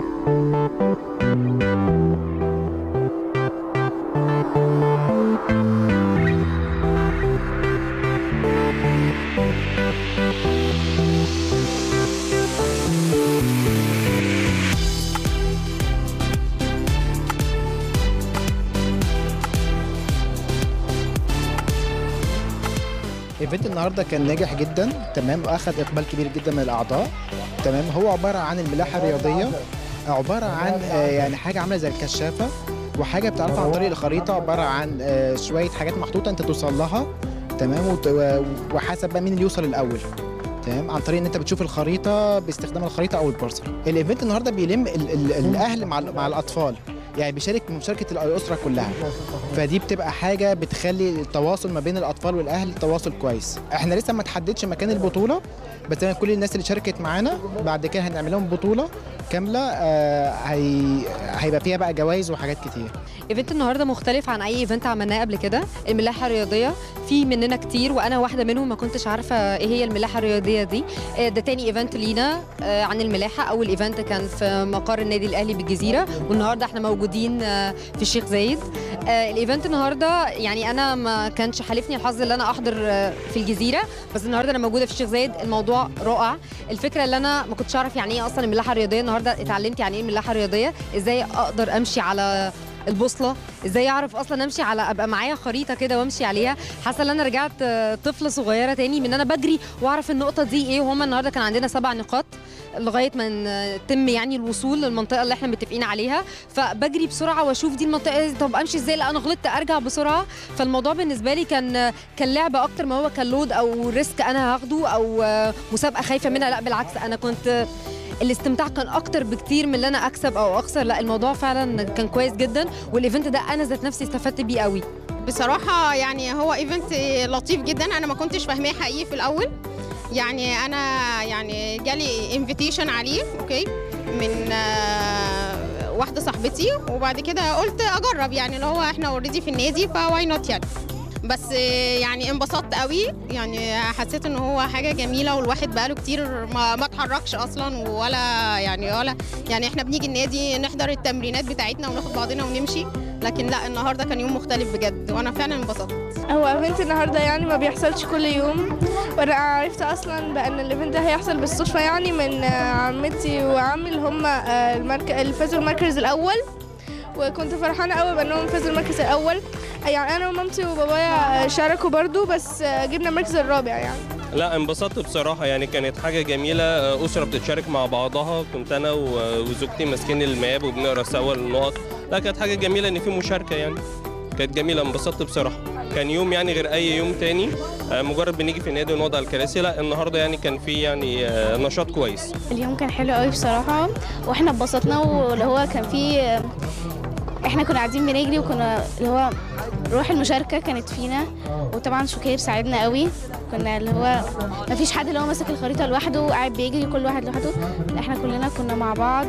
ايفنت النهارده كان ناجح جدا تمام واخد اقبال كبير جدا من الاعضاء تمام هو عباره عن الملاحه الرياضيه عباره عن آه، يعني حاجه عامله زي الكشافه وحاجه بتعرفها عن طريق الخريطه عباره عن آه، شويه حاجات محطوطه انت توصل لها تمام وت- و- وحسب بقى مين اللي يوصل الاول تمام عن طريق ان انت بتشوف الخريطه باستخدام الخريطه او البورصه الايفنت النهارده بيلم ال ال الاهل مع ال- مع الاطفال يعني بيشارك مشاركه الاسره كلها فدي بتبقى حاجه بتخلي التواصل ما بين الاطفال والاهل تواصل كويس احنا لسه ما تحددش مكان البطوله بس أنا كل الناس اللي شاركت معانا بعد كده هنعمل لهم بطوله كامله آه هي... هيبقى فيها بقى جوائز وحاجات كتير ايفنت النهارده مختلف عن اي ايفنت عملناه قبل كده الملاحه الرياضيه في مننا كتير وانا واحده منهم ما كنتش عارفه ايه هي الملاحه الرياضيه دي آه، ده تاني ايفنت لينا آه، عن الملاحه اول ايفنت كان في مقر النادي الاهلي بالجزيره والنهارده احنا موجودين آه، في الشيخ زايد آه، الايفنت النهارده يعني انا ما كانش حالفني الحظ ان انا احضر آه، في الجزيره بس النهارده انا موجوده في الشيخ زايد الموضوع رائع الفكره اللي انا ما كنتش اعرف يعني ايه اصلا الملاحه الرياضيه النهارده اتعلمت يعني ايه الملاحه الرياضيه ازاي اقدر امشي على البوصله ازاي اعرف اصلا امشي على ابقى معايا خريطه كده وامشي عليها حاسه ان انا رجعت آه، طفله صغيره تاني من ان انا بجري واعرف النقطه دي ايه وهم النهارده كان عندنا سبع نقاط لغايه ما ن- يتم يعني الوصول للمنطقه اللي احنا متفقين عليها فبجري بسرعه واشوف دي المنطقه دي طب امشي ازاي لا انا غلطت ارجع بسرعه فالموضوع بالنسبه لي كان كان لعبه اكتر ما هو كان لود او ريسك انا هاخده او آه، مسابقه خايفه منها لا بالعكس انا كنت الاستمتاع كان اكتر بكتير من ان انا اكسب او اخسر لا الموضوع فعلا كان كويس جدا والايفنت ده انا ذات نفسي استفدت بيه قوي بصراحة يعني هو ايفنت لطيف جدا انا ما كنتش فاهماه حقيقي في الاول يعني انا يعني جالي انفيتيشن عليه اوكي من آه، واحدة صاحبتي وبعد كده قلت اجرب يعني اللي هو احنا اوريدي في النادي فواي نوت يعني بس آه، يعني انبسطت قوي يعني حسيت ان هو حاجه جميله والواحد بقاله كتير ما, ما اتحركش اصلا ولا يعني ولا يعني احنا بنيجي النادي نحضر التمرينات بتاعتنا وناخد بعضنا ونمشي لكن لا النهارده كان يوم مختلف بجد وانا فعلا انبسطت هو ايفنت النهارده يعني ما بيحصلش كل يوم وانا عرفت اصلا بان الايفنت ده هيحصل بالصدفه يعني من آه، عمتي وعمي اللي هم آه، المرك... اللي فازوا المركز الاول وكنت فرحانه قوي بانهم فازوا المركز الاول يعني انا ومامتي وبابايا آه، شاركوا برضو بس آه، جبنا المركز الرابع يعني لا انبسطت بصراحة يعني كانت حاجة جميلة أسرة بتتشارك مع بعضها كنت أنا و- وزوجتي ماسكين الماب وبنقرا سوا النقط لا كانت حاجة جميلة إن في مشاركة يعني كانت جميلة انبسطت بصراحة كان يوم يعني غير أي يوم تاني آه، مجرد بنيجي في النادي ونقعد على الكراسي لا النهاردة يعني كان في يعني آه، نشاط كويس اليوم كان حلو قوي بصراحة واحنا اتبسطنا واللي هو كان فيه احنا كنا قاعدين بنجري وكنا اللي هو روح المشاركة كانت فينا وطبعا شوكير ساعدنا قوي كنا اللي هو ما فيش حد اللي هو ماسك الخريطة لوحده وقاعد بيجري كل واحد لوحده لا احنا كلنا كنا مع بعض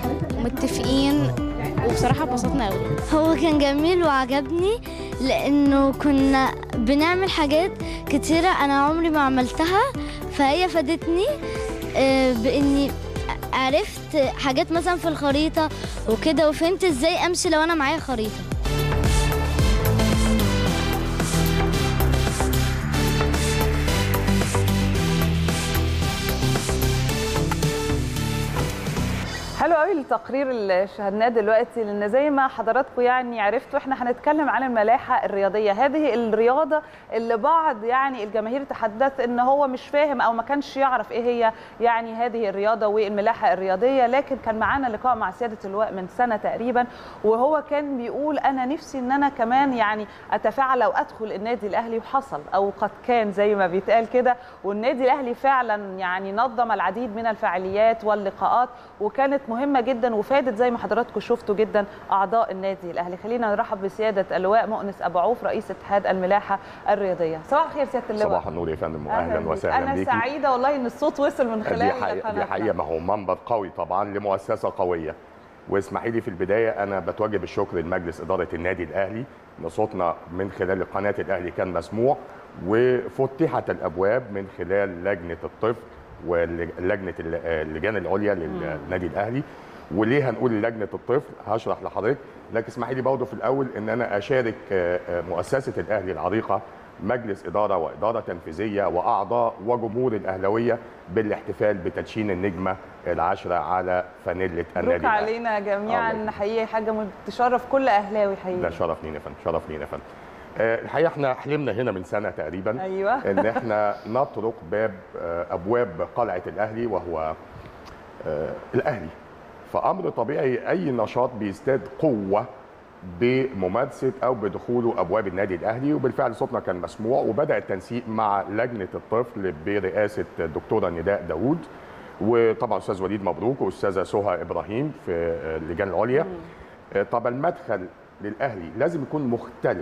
ومتفقين وبصراحة اتبسطنا قوي هو كان جميل وعجبني لانه كنا بنعمل حاجات كتيرة انا عمري ما عملتها فهي فادتني آه، باني عرفت حاجات مثلا في الخريطة وكده وفهمت ازاي امشي لو انا معايا خريطة حلو قوي التقرير اللي شاهدناه دلوقتي لان زي ما حضراتكم يعني عرفتوا احنا هنتكلم عن الملاحه الرياضيه هذه الرياضه اللي بعض يعني الجماهير تحدث ان هو مش فاهم او ما كانش يعرف ايه هي يعني هذه الرياضه والملاحه الرياضيه لكن كان معانا لقاء مع سياده اللواء من سنه تقريبا وهو كان بيقول انا نفسي ان انا كمان يعني اتفاعل او ادخل النادي الاهلي وحصل او قد كان زي ما بيتقال كده والنادي الاهلي فعلا يعني نظم العديد من الفعاليات واللقاءات وكانت مهمه جدا وفادت زي ما حضراتكم شفتوا جدا اعضاء النادي الاهلي خلينا نرحب بسياده اللواء مؤنس ابو عوف رئيس اتحاد الملاحه الرياضيه صباح الخير سياده اللواء صباح النور يا فندم أهلاً واهلا بيك. وسهلا انا بيكي سعيده والله ان الصوت وصل من خلال دي حقيقة, دي قناتنا. حقيقة ما هو منبر قوي طبعا لمؤسسة قوية واسمحي لي في البداية أنا بتوجه بالشكر لمجلس إدارة النادي الأهلي إن صوتنا من خلال قناة الأهلي كان مسموع وفتحت الأبواب من خلال لجنة الطفل ولجنة اللجان العليا للنادي الأهلي وليه هنقول لجنه الطفل هشرح لحضرتك لكن اسمحي لي برضه في الاول ان انا اشارك آه، آه، مؤسسه الاهلي العريقه مجلس اداره واداره تنفيذيه واعضاء وجمهور الاهلاويه بالاحتفال بتدشين النجمه العاشره على فانيله النادي مبروك الأهلي. علينا الله جميعا يخليك. حقيقي حاجه تشرف كل اهلاوي ده حقيقي شرف لينا يا فندم شرف لينا يا فندم آه، الحقيقه احنا حلمنا هنا من سنه تقريبا ايوه ان احنا نطرق باب آه، ابواب قلعه الاهلي وهو آه، الاهلي فامر طبيعي اي نشاط بيزداد قوه بممارسه او بدخوله ابواب النادي الاهلي وبالفعل صوتنا كان مسموع وبدا التنسيق مع لجنه الطفل برئاسه الدكتوره نداء داوود وطبعا استاذ وليد مبروك واستاذه سهى ابراهيم في آه، اللجان العليا آه، طب المدخل للاهلي لازم يكون مختلف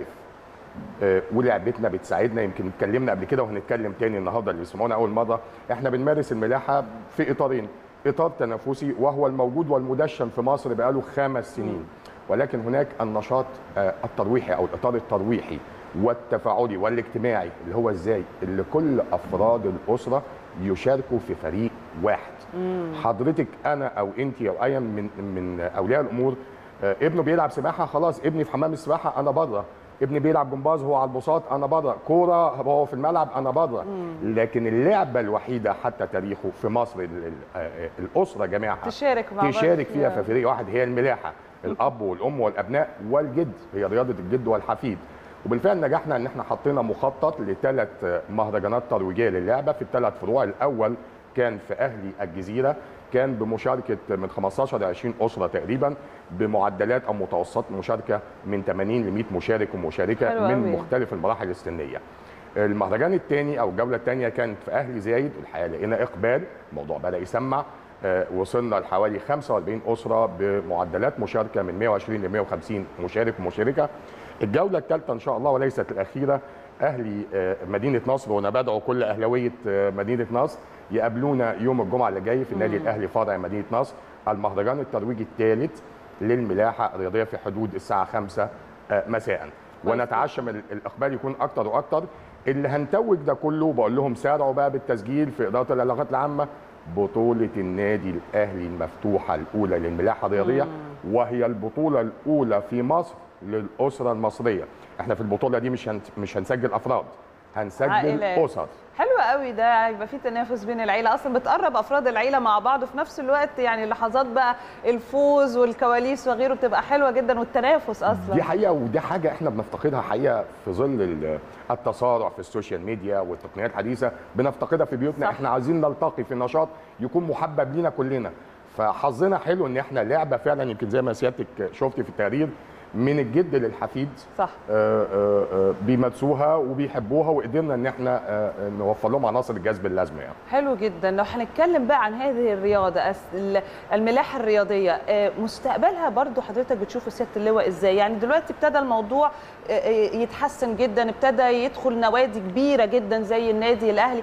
آه، ولعبتنا بتساعدنا يمكن اتكلمنا قبل كده وهنتكلم تاني النهارده اللي بيسمعونا اول مره احنا بنمارس الملاحه في اطارين اطار تنافسي وهو الموجود والمدشن في مصر بقاله خمس سنين ولكن هناك النشاط آه، الترويحي او الاطار الترويحي والتفاعلي والاجتماعي اللي هو ازاي اللي كل افراد الاسره يشاركوا في فريق واحد حضرتك انا او انت او اي من من اولياء الامور آه، ابنه بيلعب سباحه خلاص ابني في حمام السباحه انا بره ابني بيلعب جمباز هو على البساط انا بره كوره هو في الملعب انا بره لكن اللعبه الوحيده حتى تاريخه في مصر ال- ال- آه، الاسره جميعها تشارك مع بعض تشارك فيها في فريق واحد هي الملاحه الاب والام والابناء والجد هي رياضه الجد والحفيد وبالفعل نجحنا ان احنا حطينا مخطط لثلاث مهرجانات ترويجيه للعبه في الثلاث فروع الاول كان في اهلي الجزيره كان بمشاركه من 15 ل 20 اسره تقريبا بمعدلات او متوسط مشاركه من 80 ل 100 مشارك ومشاركه حلو من أوي. مختلف المراحل السنيه. المهرجان الثاني او الجوله الثانيه كانت في اهلي زايد الحقيقه لقينا اقبال الموضوع بدا يسمع آه، وصلنا لحوالي 45 اسره بمعدلات مشاركه من 120 ل 150 مشارك ومشاركه الجوله الثالثه ان شاء الله وليست الاخيره اهلي آه، مدينه نصر وانا بدعو كل اهلاويه آه، مدينه نصر يقابلونا يوم الجمعه اللي جاي في النادي الاهلي فرع مدينه نصر المهرجان الترويجي الثالث للملاحه الرياضيه في حدود الساعه 5 آه، مساء ونتعشى من الاقبال يكون اكتر واكتر اللي هنتوج ده كله بقول لهم سارعوا بقى بالتسجيل في اداره العلاقات العامه بطولة النادي الأهلي المفتوحة الأولى للملاحة الرياضية وهي البطولة الأولى في مصر للأسرة المصرية احنا في البطولة دي مش هن... مش هنسجل أفراد هنسجل عائلات. أسر حلو قوي ده يبقى في تنافس بين العيله اصلا بتقرب افراد العيله مع بعض وفي نفس الوقت يعني لحظات بقى الفوز والكواليس وغيره بتبقى حلوه جدا والتنافس اصلا دي حقيقه ودي حاجه احنا بنفتقدها حقيقه في ظل ال- التسارع في السوشيال ميديا والتقنيات الحديثه بنفتقدها في بيوتنا صح. احنا عايزين نلتقي في نشاط يكون محبب لينا كلنا فحظنا حلو ان احنا لعبه فعلا يمكن زي ما سيادتك شفتي في التقرير من الجد للحفيد صح آه، آه، آه، بيمارسوها وبيحبوها وقدرنا ان احنا آه، آه، نوفر لهم عناصر الجذب اللازمه يعني حلو جدا لو هنتكلم بقى عن هذه الرياضه أس- ال- الملاحه الرياضيه آه، مستقبلها برضو حضرتك بتشوف سياده اللواء ازاي يعني دلوقتي ابتدى الموضوع آه، آه، يتحسن جدا ابتدى يدخل نوادي كبيره جدا زي النادي الاهلي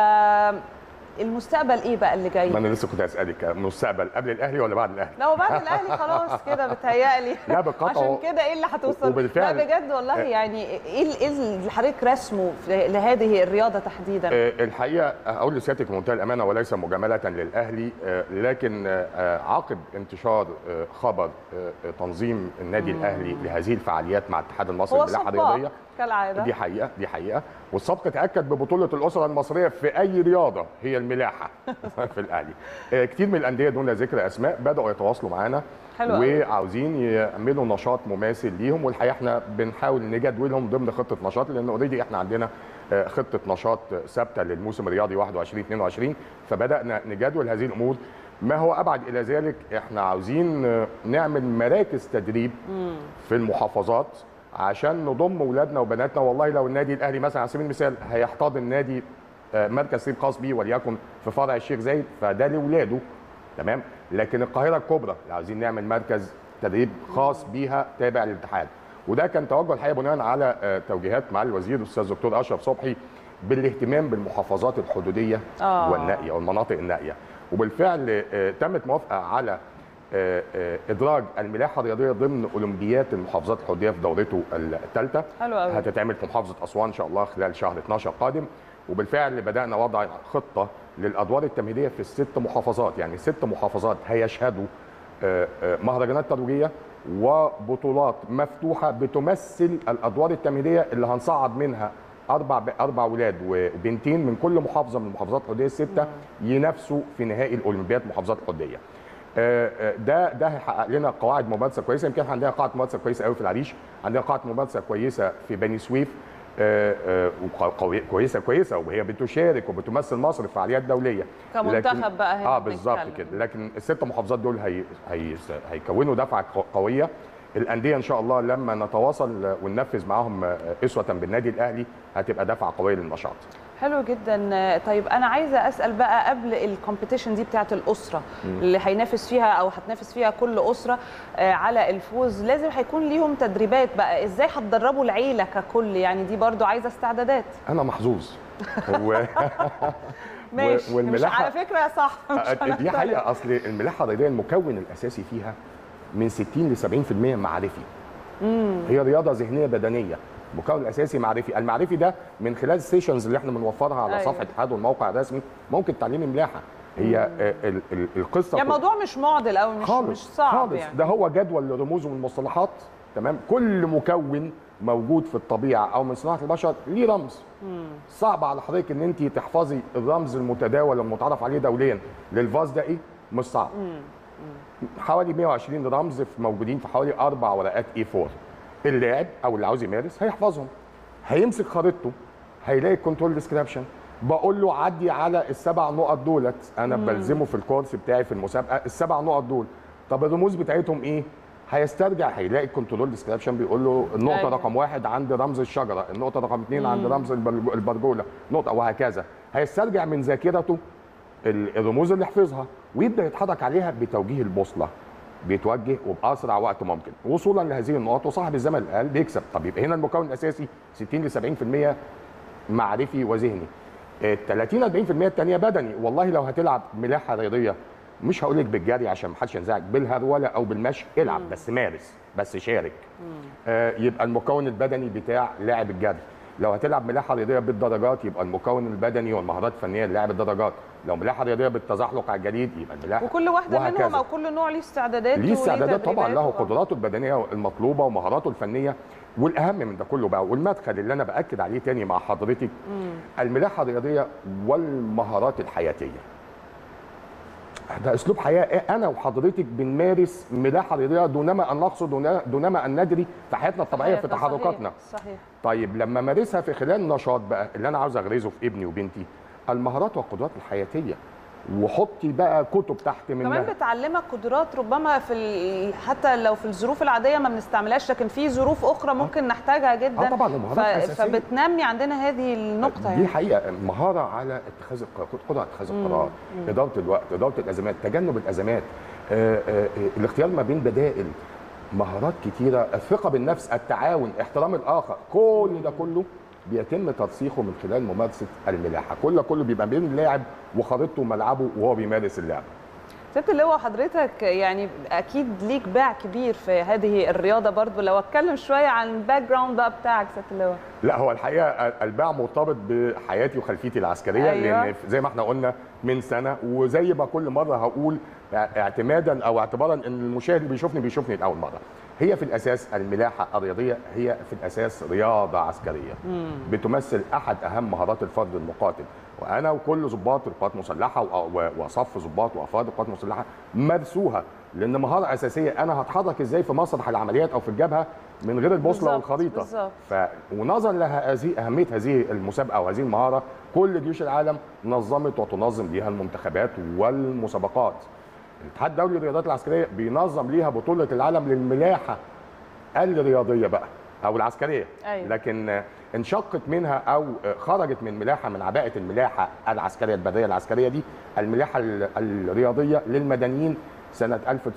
فالمستقبل ايه بقى اللي جاي ما انا لسه كنت اسالك مستقبل قبل الاهلي ولا بعد الاهلي لو بعد الاهلي خلاص كده بتهيألي لا بالقطع عشان هو- كده ايه اللي هتوصل وبالفعل- لا بجد والله آه. يعني ايه ال- إيه اللي حضرتك رسمه في- لهذه الرياضه تحديدا آه، الحقيقه اقول لسيادتك بمنتهى الامانه وليس مجامله للاهلي آه، لكن آه، عقب انتشار آه، خبر آه، تنظيم النادي الاهلي لهذه الفعاليات مع الاتحاد المصري هو للملاحه سباق الرياضيه كالعاده دي حقيقه دي حقيقه والسبق تاكد ببطوله الاسره المصريه في اي رياضه هي الملاحه في الاهلي آه، كتير من الانديه دون ذكر اسماء بداوا يتواصلوا معانا حلو قوي. وعاوزين يعملوا نشاط مماثل ليهم والحقيقه احنا بنحاول نجدولهم ضمن خطه نشاط لان اوريدي احنا عندنا آه، خطه نشاط ثابته للموسم الرياضي 21 22 فبدانا نجدول هذه الامور ما هو ابعد الى ذلك احنا عاوزين آه، نعمل مراكز تدريب في المحافظات عشان نضم اولادنا وبناتنا والله لو النادي الاهلي مثلا على سبيل المثال هيحتضن نادي آه، مركز تدريب خاص بيه وليكن في فرع الشيخ زايد فده لاولاده تمام لكن القاهره الكبرى اللي عاوزين نعمل مركز تدريب خاص بيها تابع للاتحاد وده كان توجه الحقيقه بناء على آه، توجيهات مع الوزير الاستاذ الدكتور اشرف صبحي بالاهتمام بالمحافظات الحدوديه آه. والنائيه والمناطق النائيه وبالفعل آه، تمت موافقه على آه، آه، ادراج الملاحه الرياضيه ضمن اولمبيات المحافظات الحدوديه في دورته الثالثه حلو قوي. هتتعمل في محافظه اسوان ان شاء الله خلال شهر 12 قادم وبالفعل بدانا وضع خطه للادوار التمهيديه في الست محافظات يعني ست محافظات هيشهدوا آه، آه، مهرجانات ترويجيه وبطولات مفتوحه بتمثل الادوار التمهيديه اللي هنصعد منها اربع اربع ولاد وبنتين من كل محافظه من المحافظات الحدوديه السته ينافسوا في نهائي الاولمبياد محافظات الحدوديه. آه، آه، ده ده هيحقق لنا قواعد ممارسه كويسه يمكن عندنا قاعده ممارسه كويسه قوي في العريش عندنا قاعده ممارسه كويسه في بني سويف آه، آه، وقوي- كويسه كويسه وهي بتشارك وبتمثل مصر في فعاليات دوليه كمنتخب لكن- بقى هنا اه بالظبط بنتكلم. كده لكن الست محافظات دول هي هي هيكونوا دفعه ق- قويه الانديه ان شاء الله لما نتواصل وننفذ معاهم آه، اسوه بالنادي الاهلي هتبقى دفعه قويه للنشاط حلو جدا طيب انا عايزه اسال بقى قبل الكومبيتيشن دي بتاعه الاسره اللي هينافس فيها او هتنافس فيها كل اسره آه، على الفوز لازم هيكون ليهم تدريبات بقى ازاي هتدربوا العيله ككل يعني دي برضو عايزه استعدادات انا محظوظ و... ماشي مش والملاحة- على فكره صح مش دي هنختلف. حقيقه اصل الملاحه الرياضيه المكون الاساسي فيها من 60 ل 70% معرفي هي رياضه ذهنيه بدنيه المكون الاساسي معرفي المعرفي ده من خلال السيشنز اللي احنا بنوفرها على أيوة. صفحه الاتحاد والموقع الرسمي ممكن تعليم الملاحه هي آه، ال- ال- القصه يعني كل- الموضوع مش معضل قوي مش خالص مش صعب خالص يعني ده هو جدول للرموز والمصطلحات تمام كل مكون موجود في الطبيعه او من صناعه البشر ليه رمز صعب على حضرتك ان انت تحفظي الرمز المتداول المتعارف عليه دوليا للفاز ده ايه مش صعب حوالي 120 رمز في- موجودين في حوالي اربع ورقات اي 4 اللاعب او اللي عاوز يمارس هيحفظهم هيمسك خريطته هيلاقي الكنترول ديسكريبشن بقول له عدي على السبع نقط دولت انا بلزمه في الكورس بتاعي في المسابقه السبع نقط دول طب الرموز بتاعتهم ايه هيسترجع هيلاقي الكنترول ديسكريبشن بيقول له النقطه أيوة. رقم واحد عند رمز الشجره النقطه رقم اثنين عند رمز البرج- البرجوله نقطه وهكذا هيسترجع من ذاكرته ال- الرموز اللي حفظها ويبدا يتحرك عليها بتوجيه البوصله بيتوجه وباسرع وقت ممكن وصولا لهذه النقط وصاحب الزمن الاقل بيكسب طب يبقى هنا المكون الاساسي 60 ل 70% معرفي وذهني ال 30 40% الثانيه بدني والله لو هتلعب ملاحه رياضيه مش هقول لك بالجري عشان ما حدش ينزعج بالهروله او بالمشي العب بس مارس بس شارك آه يبقى المكون البدني بتاع لاعب الجري لو هتلعب ملاحه رياضيه بالدرجات يبقى المكون البدني والمهارات الفنيه للاعب الدرجات لو ملاحه رياضيه بالتزحلق على الجليد يبقى الملاحه وكل واحده وهكذا. منهم او كل نوع ليه استعدادات ليه وليه استعدادات طبعا تدريبات له طبعاً. قدراته البدنيه المطلوبه ومهاراته الفنيه والاهم من ده كله بقى والمدخل اللي انا باكد عليه تاني مع حضرتك الملاحه الرياضيه والمهارات الحياتيه ده اسلوب حياه انا وحضرتك بنمارس ملاحه رياضيه دونما ان نقصد دون- دونما ان ندري في حياتنا الطبيعيه في صحيح، تحركاتنا صحيح, صحيح. طيب لما مارسها في خلال نشاط بقى اللي انا عاوز اغرزه في ابني وبنتي المهارات والقدرات الحياتيه وحطي بقى كتب تحت منها كمان بتعلمك قدرات ربما في ال... حتى لو في الظروف العاديه ما بنستعملهاش لكن في ظروف اخرى ممكن نحتاجها جدا آه طبعاً، المهارات أساسية. فبتنمي عندنا هذه النقطه دي يعني حقيقه مهاره على اتخاذ القرار قدره على اتخاذ القرار اداره الوقت اداره الازمات تجنب الازمات آه، آه، آه، الاختيار ما بين بدائل مهارات كتيره الثقه بالنفس التعاون احترام الاخر كل ده كله بيتم ترسيخه من خلال ممارسه الملاحه كل كله بيبقى بين اللاعب وخريطته وملعبه وهو بيمارس اللعبه ست اللواء حضرتك يعني اكيد ليك باع كبير في هذه الرياضه برضو لو اتكلم شويه عن الباك جراوند بقى بتاعك ست اللواء لا هو الحقيقه الباع مرتبط بحياتي وخلفيتي العسكريه أيوة. لان زي ما احنا قلنا من سنه وزي ما كل مره هقول اعتمادا او اعتبارا ان المشاهد اللي بيشوفني بيشوفني لاول مره هي في الاساس الملاحه الرياضيه هي في الاساس رياضه عسكريه بتمثل احد اهم مهارات الفرد المقاتل وانا وكل ضباط القوات المسلحه و- و- وصف ضباط وافراد القوات المسلحه مارسوها لان مهاره اساسيه انا هتحرك ازاي في مسرح العمليات او في الجبهه من غير البوصله بالظبط، والخريطه بالظبط. ف ونظرا لهذه اهميه هذه المسابقه وهذه المهاره كل جيوش العالم نظمت وتنظم ليها المنتخبات والمسابقات الاتحاد الدولي للرياضات العسكريه بينظم ليها بطوله العالم للملاحه الرياضيه بقى او العسكريه أيوة. لكن انشقت منها او خرجت من ملاحه من عباءه الملاحه العسكريه البريه العسكريه دي الملاحه ال- الرياضيه للمدنيين سنه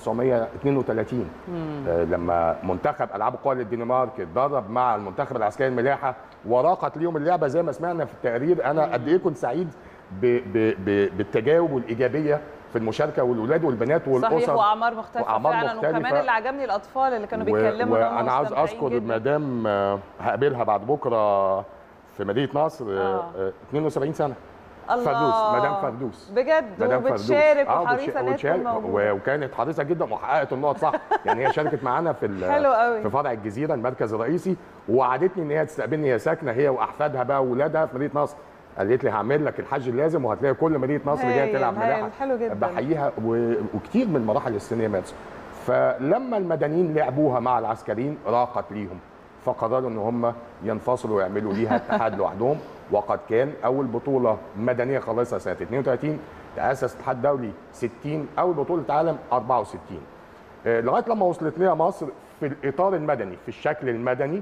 1932 آه، لما منتخب العاب القوى للدنمارك اتدرب مع المنتخب العسكري الملاحه وراقت ليهم اللعبه زي ما سمعنا في التقرير انا قد ايه كنت سعيد ب ب ب بالتجاوب والايجابيه في المشاركه والولاد والبنات والاسر صحيح واعمار مختلفه وأعمار فعلا مختلفة. وكمان اللي عجبني الاطفال اللي كانوا و- بيتكلموا إن هم وانا عاوز مستمتعين اذكر جداً. مدام آه، هقابلها بعد بكره في مدينه نصر آه، آه. آه، 72 سنه الله فردوس مدام فردوس بجد مدام فردوس. وبتشارك آه، وحريصه بتش- ان هي وتشارك تكون موجوده و- وكانت حريصه جدا وحققت النقط صح يعني هي شاركت معانا في ال- حلو قوي. في فرع الجزيره المركز الرئيسي ووعدتني ان هي تستقبلني هي ساكنه هي واحفادها بقى واولادها في مدينه نصر قالت لي هعمل لك الحج اللازم وهتلاقي كل مدينه نصر جايه هايل، تلعب هايل، ملاحه حلو جدا. بحييها و... وكتير من المراحل السنيه مارسوا فلما المدنيين لعبوها مع العسكريين راقت ليهم فقرروا ان هم ينفصلوا ويعملوا ليها اتحاد لوحدهم وقد كان اول بطوله مدنيه خالصه سنه 32 تاسس اتحاد دولي 60 اول بطوله عالم 64 آه، لغايه لما وصلت لنا مصر في الاطار المدني في الشكل المدني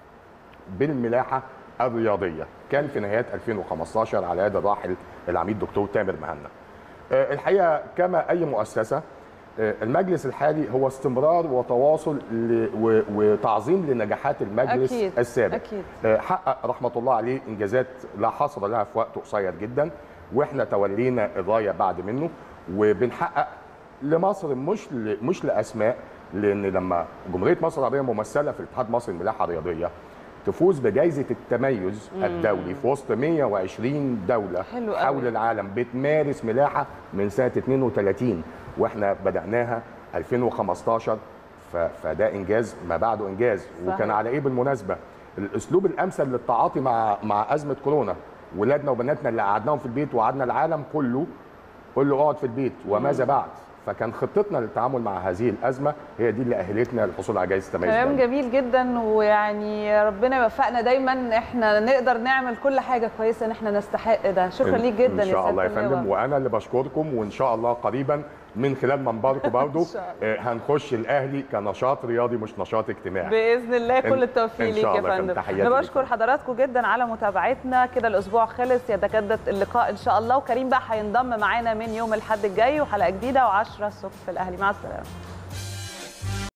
بالملاحه الرياضيه كان في نهايات 2015 على يد الراحل العميد دكتور تامر مهنا آه، الحقيقه كما اي مؤسسه آه، المجلس الحالي هو استمرار وتواصل ل- و- وتعظيم لنجاحات المجلس أكيد، السابق أكيد. آه، حقق رحمه الله عليه انجازات لا حصر لها في وقت قصير جدا واحنا تولينا الرايه بعد منه وبنحقق لمصر مش ل... مش لاسماء لان لما جمهوريه مصر العربيه ممثله في الاتحاد المصري للملاحه الرياضيه تفوز بجائزه التميز الدولي في وسط 120 دوله حلو قوي. حول العالم بتمارس ملاحه من سنه 32 واحنا بداناها 2015 ف... فده انجاز ما بعده انجاز صحيح. وكان على ايه بالمناسبه الاسلوب الامثل للتعاطي مع مع ازمه كورونا ولادنا وبناتنا اللي قعدناهم في البيت وقعدنا العالم كله قول له اقعد في البيت وماذا بعد فكان خطتنا للتعامل مع هذه الازمه هي دي اللي اهلتنا للحصول على جائزه تميز كلام دولي. جميل جدا ويعني ربنا يوفقنا دايما احنا نقدر نعمل كل حاجه كويسه ان احنا نستحق ده شكرا ليك جدا ان يا شاء الله يا سيادة فندم اللواء. وانا اللي بشكركم وان شاء الله قريبا من خلال منبركم برضه إن شاء الله. آه، هنخش الاهلي كنشاط رياضي مش نشاط اجتماعي باذن الله كل إن- التوفيق إن ليك شاء يا الله يا فندم. فندم تحياتي انا ليك. بشكر حضراتكم جدا على متابعتنا كده الاسبوع خلص يتجدد اللقاء ان شاء الله وكريم بقى هينضم معانا من يوم الاحد الجاي وحلقه جديده و10 الصبح في الاهلي مع السلامه